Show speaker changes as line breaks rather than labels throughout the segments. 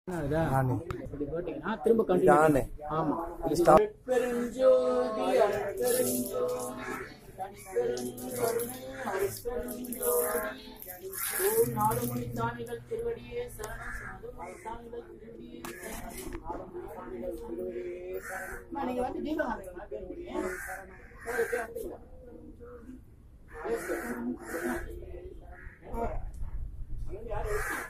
நானே
இப்படி போட்டீங்கன்னா திரும்ப கண்டினியூ
நானே
ஆமா
இது stop.
பெருஞ்சோதி அருட்பெருஞ்சோதி தனிப்பெருங்கருணை அருட்பெருஞ்சோதி ஓம் நாடுமொழி சாமிகள் திருவடியே சரணம் நாடுமொழி சாமிகள் திருவடியே சரணம் நாடுமொழி சாமிகள் திருவடியே சரணம் அம்மா, நீங்க வந்து தீபம் காமிங்களா திருவடியே சரணம் சரி, சரி, வந்துருங்க. Yes, sir. அங்க யாரு இருக்கீங்க?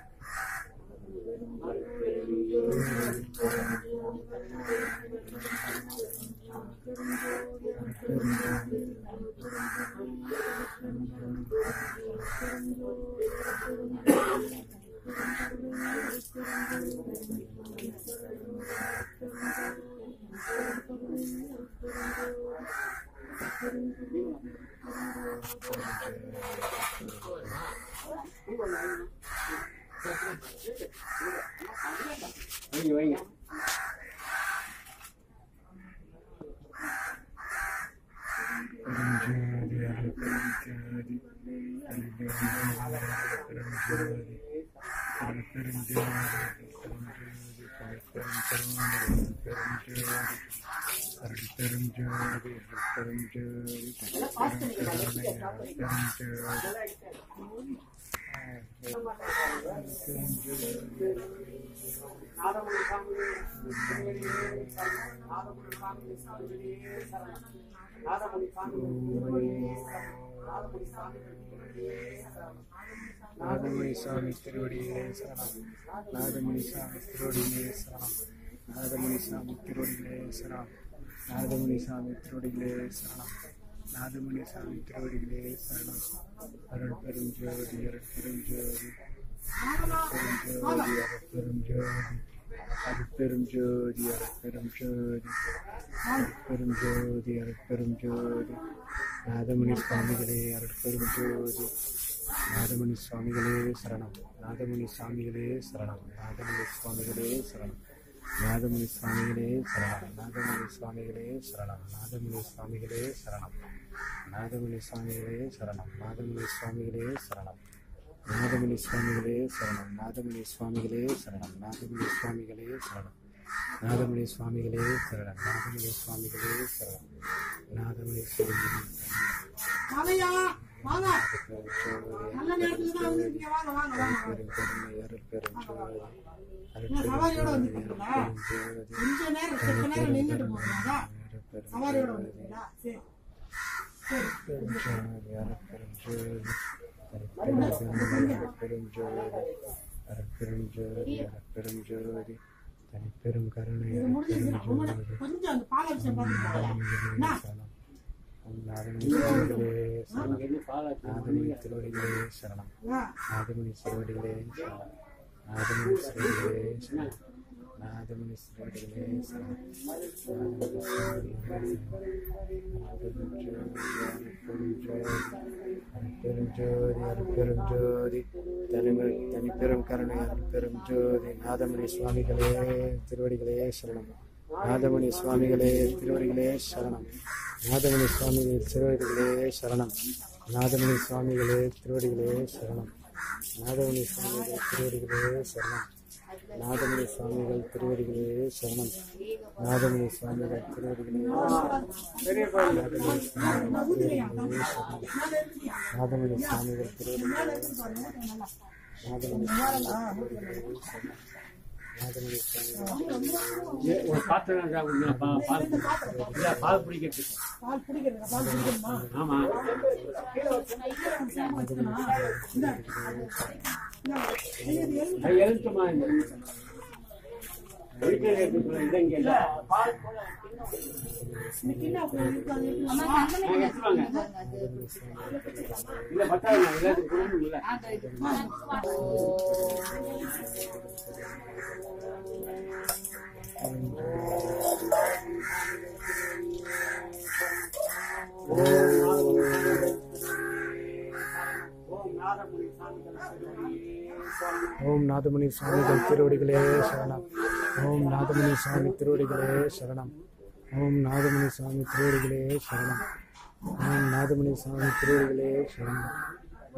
வைங்க வைங்க
பெருஞ்சோதி அருட்பெருஞ்சோதி பெருஞ்சோதி அருட்பெருஞ்சோதி அருட்பெருஞ்சோதி அருட்பெருஞ்சோதி
நாதமுடி சாமிகளே திருவடியே சரணம் நாதமுடி சாமிகளே சாமிகளே சரணம் நாதமுடி சாமிகளே திருவடியே சரணம் நாதமுடி சாமிகளே திருவடியே சரணம்
நாதமணி சாமி திருவடியிலே சரணம் நாதமணி சாமி திருவடியிலே சரணம் நாதமணி சாமி திருவடியிலே சரணம் நாதமணி சாமி திருவடியிலே சரணம் நாதமணி சாமி திருவடியிலே சரணம் அருள் பெருஞ்சோதி அருள் பெருஞ்சோதி அருட்பெருஞ்சோதி அருட்பெருஞ்சோதி அருட்பெருஞ்சோதி அருட்பெருஞ்சோதி நாதமணி சுவாமிகளே அருட்பெருஞ்சோதி நாதமணி சுவாமிகளே சரணம் நாதமணி சுவாமிகளே சரணம் நாதமணி சுவாமிகளே சரணம் நாதமணி சுவாமிகளே சரணம் நாதமணி சுவாமிகளே சரணம் நாதமணி சுவாமிகளே சரணம் நாதமணி சுவாமிகளே சரணம் நாதமணி சுவாமிகளே சரணம் நாதமணி சுவாமிகளே சரணம் நாதமணி சுவாமிகளே சரணம் நாதமணி சுவாமிகளே சரணம் நாதமணி சுவாமிகளே சரணம் நாதமணி சுவாமிகளே சரணம் நாதமணி சுவாமிகளே
வாங்கய்யா, வாங்க நல்ல நேரத்துல தான் வந்திருக்கீங்க வாங்க வாங்க வாங்க என்ன சவாரியோட வந்துருக்கீங்களா கொஞ்ச நேரம் செத்த நேரம் நின்றுட்டு போகிறாங்க சவாரியோட வந்துருக்கீங்களா சரி
தனிப்பெரும் கருணை
இது முடிஞ்சிருச்சு ரொம்ப நேரம். கொஞ்சம் அந்த பாலாபிஷேகம் பார்த்துருக்காங்க என்ன
என்ன பாலாச்சு
நாதமணி திருவடிகளே சரணம்
ஆ,
நாதமணி திருவடிகளே சரணம் நாதமணி திருவடிகளே சரணம் நாதமணி திருவடிகளே சரணம் பெருஞ்சோதி அருட்பெருஞ்சோதி தனிமை தனிப்பெரும் கருணை அருட்பெரும் ஜோதி நாதமணி சுவாமிகளே திருவடிகளே சரணம் நாதமணி சுவாமிகளே திருவடிகளே சரணம் நாதமணி சுவாமிகளே திருவடிகளே சரணம் நாதமணி சுவாமிகளே திருவடிகளே சரணம் நாதமணி சுவாமிகள் திருவடிகளே சரணம் நாதமணி சுவாமிகள் திருவடிகளே சரணம் நாதமணி சுவாமிகள் திருவடிகளே நாதமணி சுவாமிகள் திருவடிகளே சரணம் நாதமணி நாதமணி சுவாமிகள்
ஒரு பாத்திரம் தான் உள்ள பா- பால் இல்ல, பால் பிடிக்கிறதுக்கு
பால் குடிக்கிறதா பால் குடிக்கணுமா
ஆமா அது எழுத்துமா இந்த வீட்டுல எடுத்துக்கலாம் இது இங்க இல்ல ஆ, எடுத்துவாங்க இல்ல பத்தாது நான் எல்லாத்துக்கும் கொடுக்கணும் இல்ல
ஓம் நாதமணி சுவாமிகள் திருவடிகளே சரணம் ஓம் நாதமணி சுவாமி திருவடிகளே சரணம் ஓம் நாதமணி சுவாமி திருவடிகளே சரணம் ஓம் நாதமணி சுவாமி திருவடிகளே சரணம்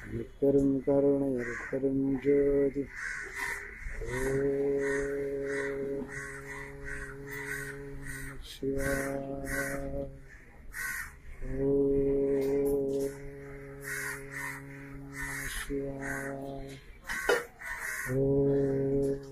தனிப்பெரும் கருணை அருட்பெரும் ஜோதி ஓம் சிவாய ஓம் சிவாய ஓம்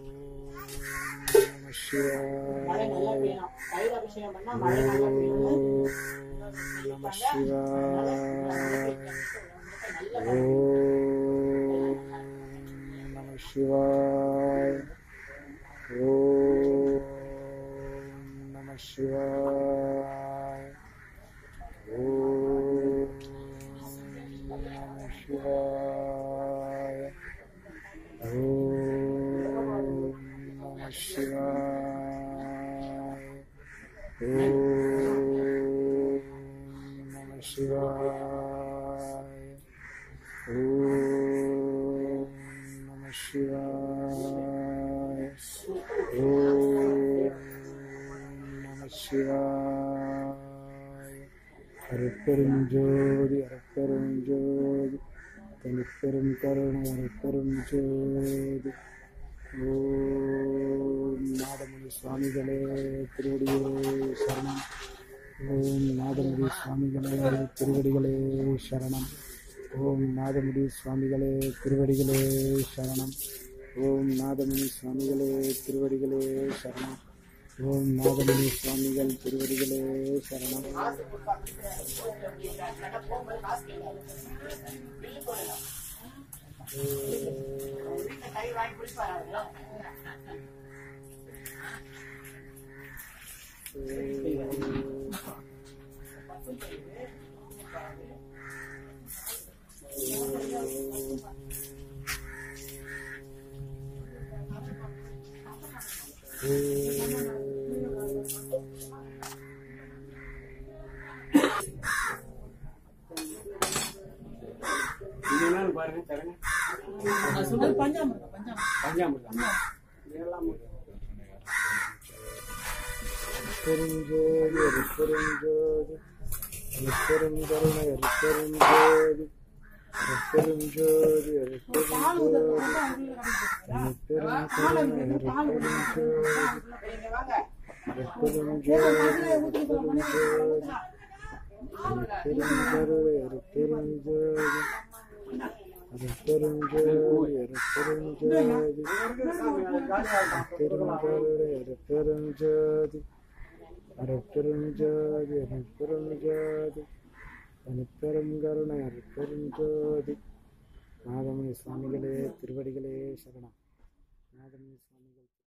மழை நல்லா
சிவாய
பெய்யணும் தயிர் அபிஷேகம் பண்ணா மழை நல்லா பெய்யணும்
ஓம் நம சிவாய
நல்ல
ஓம் நம சிவாய ஓம் நம சிவாய ஓம் நம சிவாய ஓம் நம சிவாய ஓம் நம சிவாய ஓம் நம சிவாய ஓம் நம சிவாய அருட்பெரும் ஜோதி அருட்பெரும் ஜோதி தனிப்பெரும் கருணை அருட்பெரும் ஜோதி ஓம் நாதமணி சுவாமிகளே திருவடியே சரணம் ஓம் நாதமுடி சுவாமிகளே திருவடிகளே சரணம் ஓம் நாதமுடி சுவாமிகளே திருவடிகளே சரணம் ஓம் நாதமுனி சுவாமிகளே திருவடிகளே சரணம் ஓம் நாதமுனி சுவாமிகள் திருவடிகளே சரணம்
போகும்போது காசு கேட்காது பில்லு போடலாம் வீட்டுல தயிர் வாங்கி குடிப்பாரு அவரு.
இது என்னன்னு பாருங்க தரங்க
அது பஞ்சாமிர்தம் பஞ்சாமிர்தம்
பஞ்சாமிர்தம் இதெல்லாம்
பெருஞ்சோதி அருட்பெருஞ்சோதி அருட்பெருங்கருணை அருட்பெருஞ்சோதி அருட்பெருஞ்சோதி அருட்பெருஞ்சோதி அருட்பெருங்கருணை அருட்பெருஞ்சோதி
இங்க வாங்க
அருட்பெருஞ்சோதி அருட்பெருஞ்சோதி அருட்பெருங்கருணை அருட்பெருஞ்சோதி அருட்பெருஞ்சோதி அருட்பெருஞ்சோதி பெருங்கருணை அருட்பெருஞ்சோதி அருட்பெருஞ்சோதி அருட்பெருஞ்சோதி அருட்பெருங்கருணை அருட்பெருஞ்சோதி நாதமணி சுவாமிகளே திருவடிகளே சரணம் நாதமணி